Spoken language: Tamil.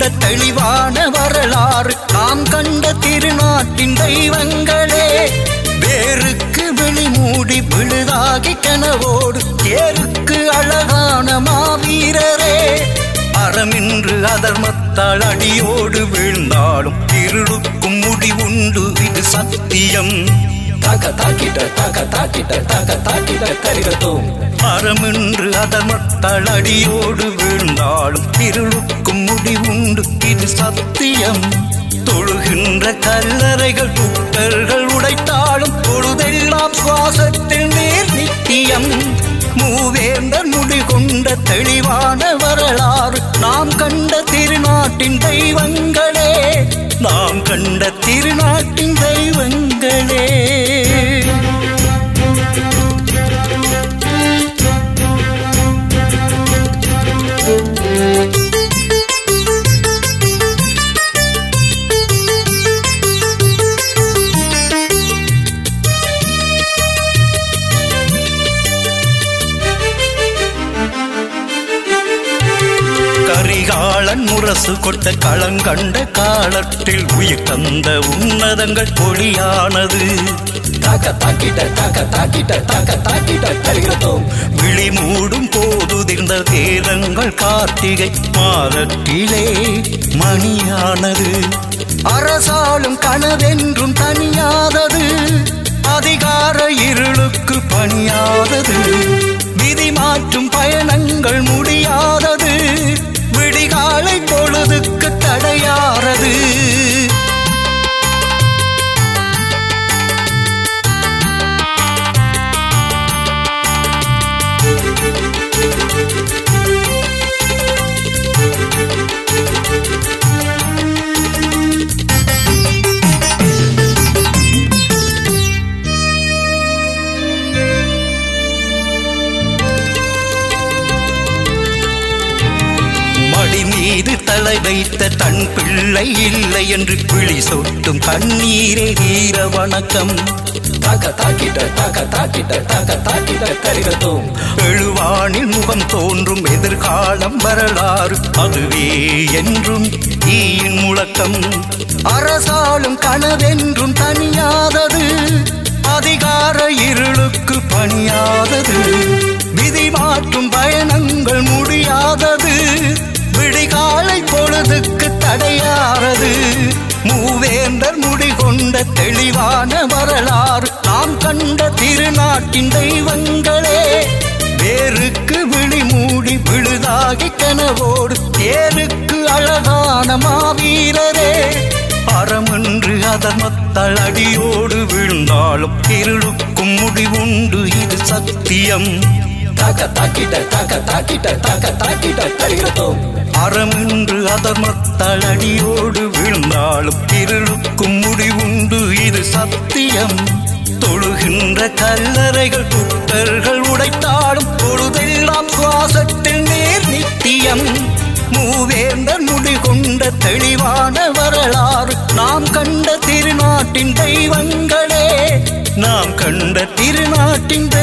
கொண்ட தெளிவான வரலாறு நாம் கண்ட திருநாட்டின் தெய்வங்களே வேருக்கு விழி மூடி விழுதாகி கனவோடு ஏருக்கு அழகான மாவீரரே அறமின்று அதர்மத்தால் அடியோடு வீழ்ந்தாலும் இருளுக்கும் முடிவுண்டு இது சத்தியம் தாக்க தாக்கிட்ட தாக்க தாக்கிட்ட தாக்க தாக்கிட்ட தரிகட்டும் அறமின்று அதர்மத்தால் அடியோடு வீழ்ந்தாலும் இருளுக்கும் முடிவுண்டு இது சத்தியம் தொழுகின்ற கல்லறைகள் புத்தர்கள் உடைத்தாலும் பொழுதெல்லாம் சுவாசத்தில் நீர் நித்தியம் மூவேந்தர் முடி கொண்ட தெளிவான வரலாறு நாம் கண்ட திருநாட்டின் தெய்வங்களே நாம் கண்ட திருநாட்டின் தெய்வங்களே கரிகாலன் முரசு கொட்ட களங்கண்ட காலத்தில் உயிர் தந்த உன்னதங்கள் பொழியானது தாக்க தாக்கிட்ட தாக்க தாக்கிட்ட தாக்க தாக்கிட்ட தரிகட்டும் விழி மூடும் போதுதிர்ந்த வேதங்கள் கார்த்திகை மாதத்திலே மணியானது அரசாளும் கனவென்றும் தனியாதது அதிகார இருளுக்கு பணியாதது விதி மாற்றும் பயணங்கள் முடியாதது விடிகாலை பொழுதுக்கு தடையாறது மடி மீது தலை வைத்த தன் பிள்ளை இல்லை என்று பிழி சொட்டும் கண்ணீரே வீர வணக்கம் தாக்க தாக்கிட்ட தாக்க தாக்கிட்ட தாக்க தாக்கிட்ட தரிகட்டும் எழுவானில் முகம் தோன்றும் எதிர்காலம் வரலாறு அதுவே என்றும் தீயின் முழக்கம் அரசாளும் கனவென்றும் தனியாதது அதிகார இருளுக்கு பணியாதது விதி மாற்றும் பயணங்கள் முடியாதது விடிகாலை பொழுதுக்கு தடையாறது மூவேந்தர் முடிகொண்ட தெளிவான வரலாறு நாம் கண்ட திருநாட்டின் தெய்வங்களே வேருக்கு விழி மூடி விழுதாகி கனவோடு தேருக்கு அழகான மாவீரரே அறமென்று அதர்மத்தால் அடியோடு விழுந்தாலும் இருளுக்கும் முடிவுண்டு இது சத்தியம் தாக்க தாக்கிட்ட தாக்க தாக்கிட்ட தாக்க தாக்கிட்ட தரிகட்டும் அறமென்று அதர்மத்தால் அடியோடு விழுந்தாலும் இருளுக்கும் முடிவுண்டு இது சத்தியம் தொழுகின்ற கல்லறைகள் புத்தர்கள் உடைத்தாலும் பொழுதெல்லாம் சுவாசத்தில் நீர் நித்தியம் மூவேந்தர் முடி கொண்ட தெளிவான வரலாறு நாம் கண்ட திருநாட்டின் தெய்வங்களே நாம் கண்ட திருநாட்டின் தெய்வங்களே